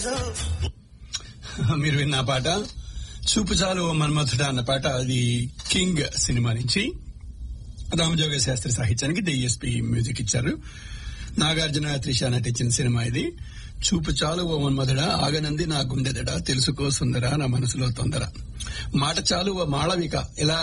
ఏదో మీరు విన్న ఆ పాట చూపు చాలు ఓ మన్మథుడ అన్న పాట అది కింగ్ సినిమా నుంచి రామజోగ శాస్త్రి సాహిత్యానికి డిఎస్పి మ్యూజిక్ ఇచ్చారు నాగార్జున త్రిష నటించిన సినిమా ఇది చూపు చాలు ఓ మన్మథుడ ఆగనంది నా గుండెదడ తెలుసుకో సుందర నా మనసులో తొందర మాట చాలు ఓ మాళవిక ఇలా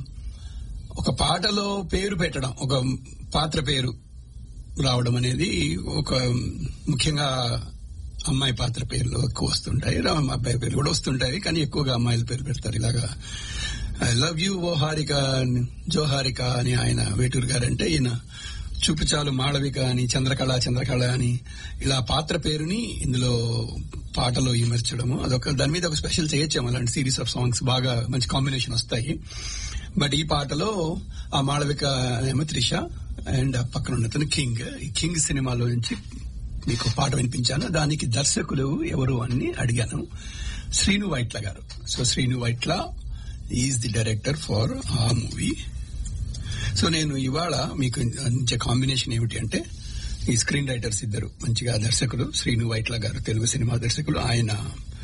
ఒక పాటలో పేరు పెట్టడం ఒక పాత్ర పేరు రావడం అనేది ఒక ముఖ్యంగా అమ్మాయి పాత్ర పేర్లు ఎక్కువ వస్తుంటాయి రామ అబ్బాయి పేర్లు కూడా వస్తుంటాయి కానీ ఎక్కువగా అమ్మాయిల పేరు పెడతారు ఇలాగా I love you oh Harika జో హారిక అని ఆయన వేటూరు గారంటే ఈయన చూపుచాలు మాళవిక అని చంద్రకళ చంద్రకళ అని ఇలా పాత్ర పేరుని ఇందులో పాటలో ఇమర్చడము అదొక దాని మీద ఒక స్పెషల్ చేయొచ్చాము అలాంటి సిరీస్ ఆఫ్ సాంగ్స్ బాగా మంచి కాంబినేషన్ వస్తాయి బట్ ఈ పాటలో ఆ మాళవిక ఏమో త్రిష అండ్ పక్కన ఉన్నతను కింగ్ ఈ కింగ్ సినిమాలో నుంచి మీకు పాట వినిపించాను దానికి దర్శకులు ఎవరు అని అడిగాను శ్రీను వైట్ల గారు so Srinu Vaitla is the director for ఆ మూవీ సో నేను ఇవాళ మీకు అందించే కాంబినేషన్ ఏమిటి అంటే ఈ స్క్రీన్ రైటర్స్ ఇద్దరు మంచిగా దర్శకులు శ్రీను వైట్ల గారు తెలుగు సినిమా దర్శకులు ఆయన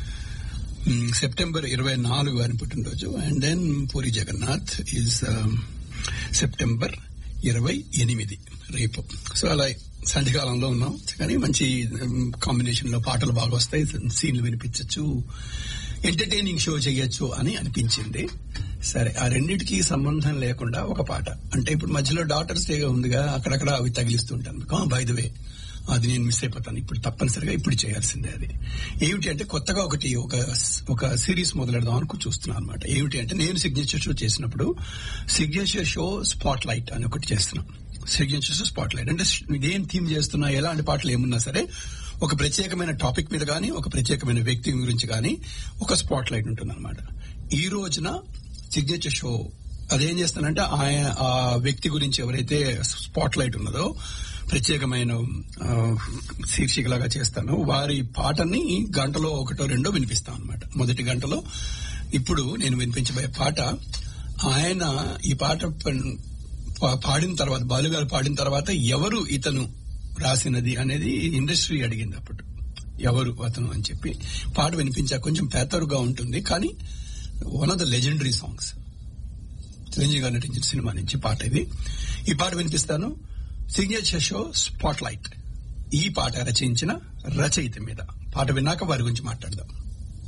మ్, సెప్టెంబర్ ఇరవై నాలుగు అని పుట్టినరోజు and then Puri Jagannadh is September ఇరవై ఎనిమిది రేపు సో అలా సంధికాలంలో ఉన్నాం కానీ మంచి కాంబినేషన్ లో పాటలు బాగా వస్తాయి సీన్లు వినిపించచ్చు ఎంటర్టైనింగ్ షో చేయొచ్చు అని అనిపించింది సరే ఆ రెండిటికి సంబంధం లేకుండా ఒక పాట అంటే ఇప్పుడు మధ్యలో డాటర్స్ డే ఉందిగా అక్కడక్కడ అవి తగిలిస్తుంటాను బై ద వే అది నేను మిస్ అయిపోతాను ఇప్పుడు తప్పనిసరిగా ఇప్పుడు చేయాల్సిందే అది ఏమిటి అంటే కొత్తగా ఒకటి ఒక ఒక సిరీస్ మొదలెడదాం అనుకు చూస్తున్నాను అనమాట ఏమిటి అంటే నేను సిగ్నేచర్ షో చేసినప్పుడు సిగ్నేచర్ షో స్పాట్ లైట్ అని ఒకటి చేస్తున్నాం సిగ్నేచర్ షో స్పాట్ లైట్ అంటే ఇదేం థీమ్ చేస్తున్నా ఎలాంటి పాటలు ఏమున్నా సరే ఒక ప్రత్యేకమైన టాపిక్ మీద కానీ ఒక ప్రత్యేకమైన వ్యక్తి గురించి కానీ ఒక స్పాట్ లైట్ ఉంటుంది అనమాట ఈ రోజున సిగ్నేచర్ షో అదేం చేస్తానంటే ఆయన ఆ వ్యక్తి గురించి ఎవరైతే స్పాట్ లైట్ ఉన్నదో ప్రత్యేకమైన ఆ, శీర్షికలాగా చేస్తాను వారి పాటని గంటలో ఒకటో రెండో వినిపిస్తాను అనమాట మొదటి గంటలో ఇప్పుడు నేను వినిపించబోయే పాట ఆయన ఈ పాట పన్- పా- పాడిన తర్వాత బాలుగారు పాడిన తర్వాత ఎవరు ఇతను రాసినది అనేది ఇండస్ట్రీ అడిగింది అప్పుడు ఎవరు అతను అని చెప్పి పాట వినిపించా కొంచెం పేతరుగా ఉంటుంది కానీ one of the legendary songs Chiranjeevi గారు నటించిన సినిమా నుంచి పాట ఇది ఈ పాట వినిపిస్తాను సిగ్నేచర్ షో స్పాట్ లైట్ ఈ పాట రచయించిన రచయిత మీద పాట విన్నాక వారి గురించి మాట్లాడదాం